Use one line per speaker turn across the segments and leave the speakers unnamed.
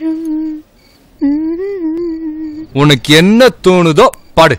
என்றும் ம்.
உனக்கு என்ன தோணுதோ பாடு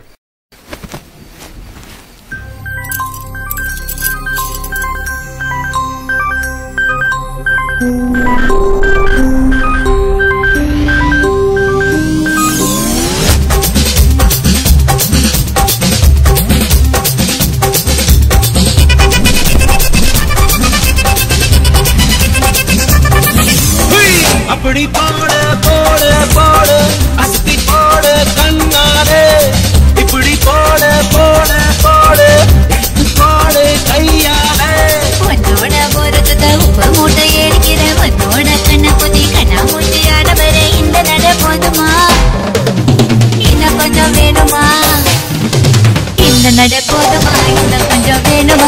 அப்படி போடு போடு போடு அஸ்தி போடு கண்ணாலே இப்படி போடு போடு போடு எடுத்து போடு கையாலே
உன்னோட பொறுத்தத உப்பு மூட்டை எடுக்கிற உன்னோட கண்ண குதி கண்ணா மூட்டி ஆடவர இந்த நட போதுமா இன்னும் கொஞ்சம் வேணுமா இந்த நட போதுமா இன்னும் கொஞ்சம் வேணுமா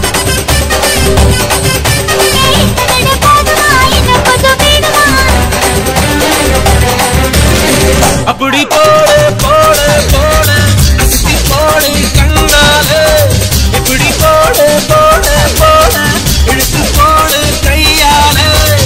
இந்த நட போதுமா இன்னும் கொஞ்சம் வேணுமா
அப்படி போடு போடு போடு அஸ்தி போடு கண்ணாலே இப்படி போடு போடு போடு எடுத்து போடு கையாலே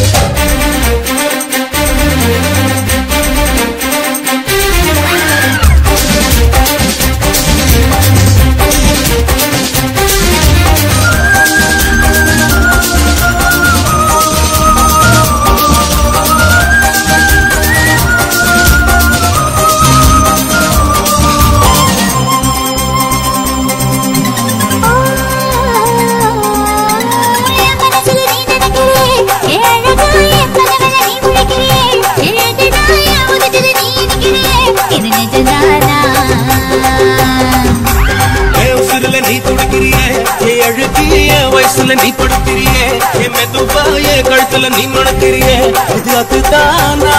என் மனசுல நீ நினைக்கிறே என் அழகா என் கனவுல நீ முழிக்கிறே எழுதுனா என் உதட்டுல நீ நிக்கிறே இது நிஜம்தானா
என் உசுருல நீ துடிக்கிறியே என் அழுகி என் வயசுல நீ துடிக்கிறியே என் மெதுவா என் கழுத்துல நீ மணக்கிறியே இது அதுதானா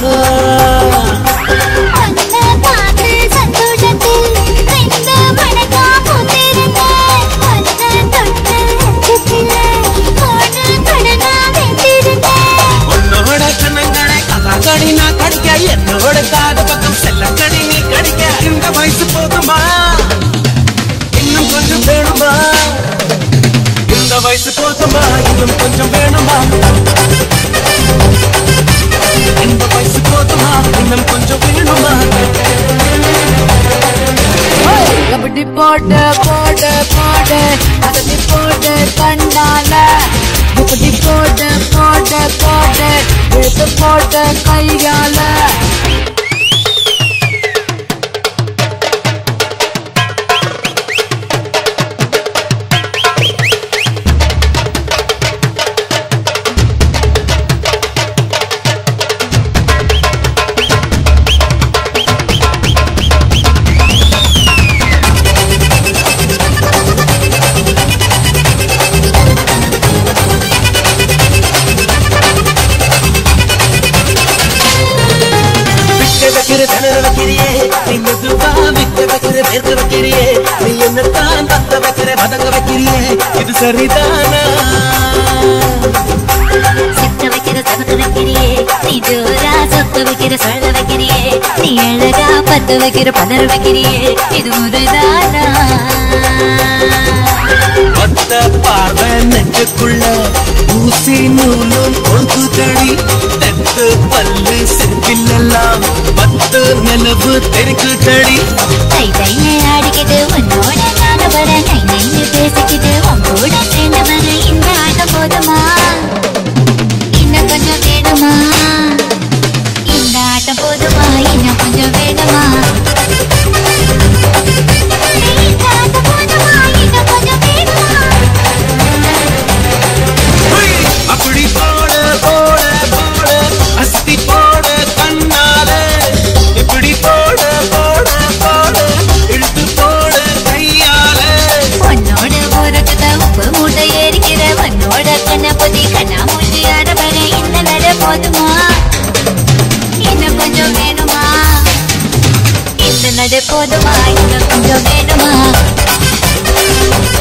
உன்னை பார்த்து சந்தோஷத்தில் ரெண்டு மடங்கா பூத்திருந்தேன். உன்னை தொட்டு அச்சத்திலே கோடு கடனா வெந்திருந்தேன்.
உன்னோட கண்ணங்களை கதாங்கடி நான் கடிக்க என்னோட காது பக்கம் செல்லக்கடி நீ கடிக்க இந்த வயசு போதுமா இன்னும் கொஞ்சம் வேணுமா இந்த வயசு போதுமா இன்னும் கொஞ்சம் வேணுமா இந்த வயசு போதுமா இன்னும் கொஞ்சம் வேணுமா
அப்படி போட்டு போட்டு போட்டு அப்படி போட்டு கண்ணால இப்படி போட்டு போட்டு போட்டு எடுத்து போட்டு கையால
விக்க வைக்கிற திணற வைக்கிறியே நீ மெதுவா விக்க வைக்கிற வேர்க்க வைக்கிறியே நீ என்னத்தான் பத்த வைக்கிற பதங்க வைக்கிறியே இது சரிதானா
சித்த வைக்கிற சமத்து வைக்கிறியே நீ ஜோரா சொத்து வைக்கிற சொல்ல வைக்கிறியே நீ அழகா பத்து வைக்கிற பதர் வைக்கிறியே இது முறைதானா
ஒத்த பார்வை நெஞ்சுக்குள்ள ஊசி நூலும் கொழுக்குதடி தெத்து பல்லு செப்பிலெல்லாம் பத்து நிலவு தெரிக்குதடி
தை தையை ஆடிக்கிட்டு உன்னோட நான வர நை நைன்னு பேசிக்கிட்டு உன் கூட சேர்ந்து வர இந்த ஆட்டம் போதுமா இன்னும் கொஞ்சம் வேணுமா இந்த ஆட்டம் போதுமா இன்னும் கொஞ்சம் வேணுமா இந்த ஆட்டம் போதுமா இன்னும் கொஞ்சம் வேணுமா
ஹுய்! அப்படி போடு போடு போடு அஸ்தி போடு கண்ணாலே இப்படி போடு போடு போடு இழுத்து போடு கையாலே
உன்னோட ஊரத்துல உப்பு மூட்டை ஏறிக்கிற உன்னோட கண்ண பொதி கண்ணா மூஞ்சி ஆடவர இந்த நட போதுமா இன்னும் கொஞ்சம் வேணுமா இந்த நட போதுமா இன்னும் கொஞ்சம் வேணுமா